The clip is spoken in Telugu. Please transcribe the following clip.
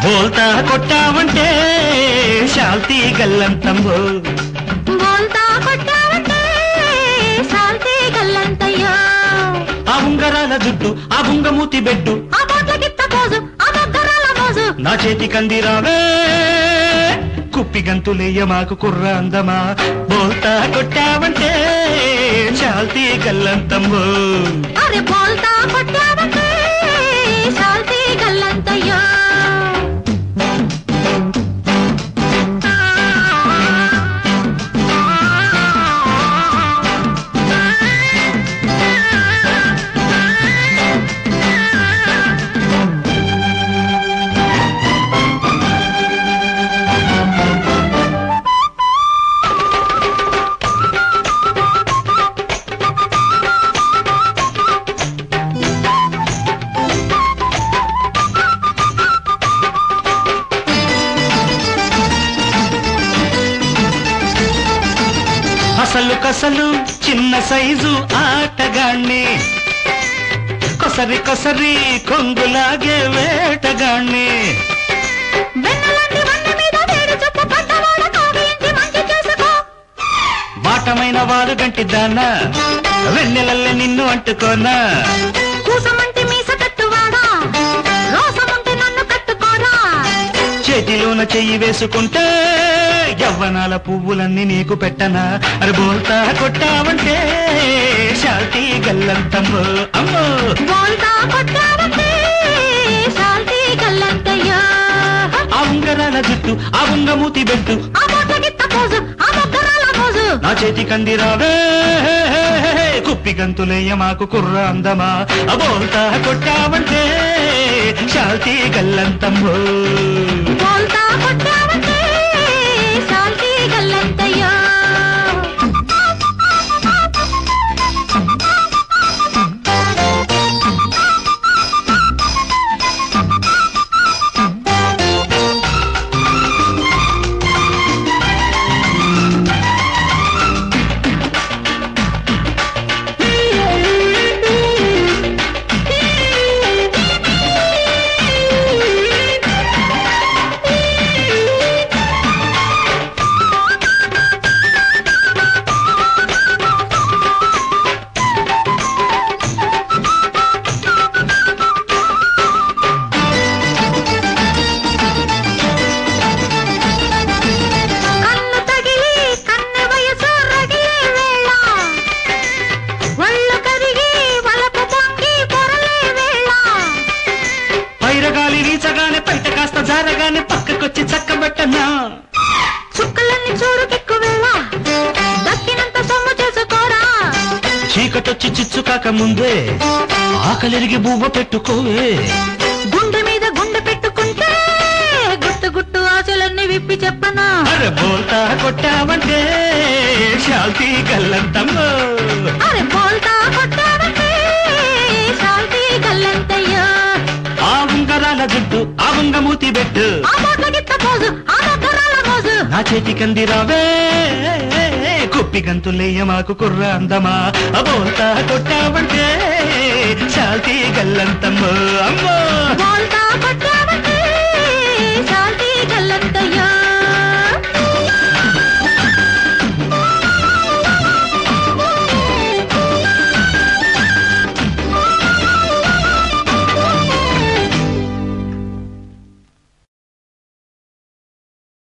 బోల్తా కొట్టావంటే శాల్తీ గల్లంతమ్మో బోల్తా కొట్టావంటే సాల్తీ గల్లంతయ్యో ఆ ఉంగరాల జుట్టు ఆ బుంగమూతి బెడ్డు ఆ బోట్ల గిత్త పోజు ఆ బొగ్గరాల మోజు నా చేతి కందిరావే కుప్పి గంతులేయ మాకు కుర్ర అందమా బోల్తా కొట్టావంటే శాల్తీ గల్లంతమ్మో అరే బోల్తా కొట్టావంటే సాల్తీ గల్లంతయ్యో అసలు కసలు చిన్న సైజు ఆటగాణ్ణి కొసరి కొసరి కొంగులాగే వేటగాణ్ణి వెన్నలాంటి వన్న మీద వేడి చుక్క పడ్డవాడ కావించి మంచి చేసుకో వాటమైన వారు గంటి దానా వెన్నెలల్లే నిన్ను అంటుకోనా కూసమంటి మీస కట్టువాడా రోసముంటి నన్ను కట్టుకోరా చేతిలోన చెయ్యి వేసుకుంటే యవ్వనాల పువ్వులన్నీ నీకు పెట్టనా అరే బోల్తా కొట్టావంటే శాల్తీ గల్లంతమ్మో అమ్మో బోల్తా కొట్టావంటే సాల్తీ గల్లంతయ్యో ఆ ఉంగరాల జుట్టు ఆ ఉంగమూతి బెట్టు ఆ బొట్ల గిత్త పోజు ఆ బొగ్గరాల మోజు నా చేతి కందిరావే కుప్పి గంతులేయ మాకు కుర్ర అందమా అబోల్తా కొట్టావంటే శాల్తీ గల్లంతమ్మో బోల్తా కొట్టావంటే సాల్తీ గల్లంతయ్యో కన్ను తగిలి కన్నె వయసు రగిలే వేళ ఒళ్ళు కరిగి వలపు పొంగి పొరలే వేళ పైరగాలి వీచగానే బయట కాస్త జారగానే పక్కకొచ్చి చక్కబెట్టనా చుక్కలన్నీ చూడు కిక్కు వేళ దక్కినంత సొమ్ము చేసుకోరా చీకటొచ్చి చిచ్చు కాక ముందే ఆకలిరిగి బువ్వ పెట్టుకోవే గుండె మీద గుండె పెట్టుకుంటే గుట్టు గుట్టు ఆశలన్నీ విప్పి చెప్పనా అరే బోల్తా కొట్టావంటే శాల్తీ గల్లంతమ్మో అరే బోల్తా కొట్టావంటే సాల్తీ గల్లంతయ్యో ఆ ఉంగరాల జుట్టు ఆ ఉంగమూతి బెట్టు ఆ బోట్ల గిత్త పోజు ఆ బొగ్గరాల మోజు నా చేతి కందిరావే కుప్పి గంతులేయ మాకు కుర్ర అందమా అబోల్తా కొట్టావంటే శాల్తీ గల్లంతమ్మో అమ్మో బోల్తా కొట్టావంటే సాల్తీ గల్లంతయ్యో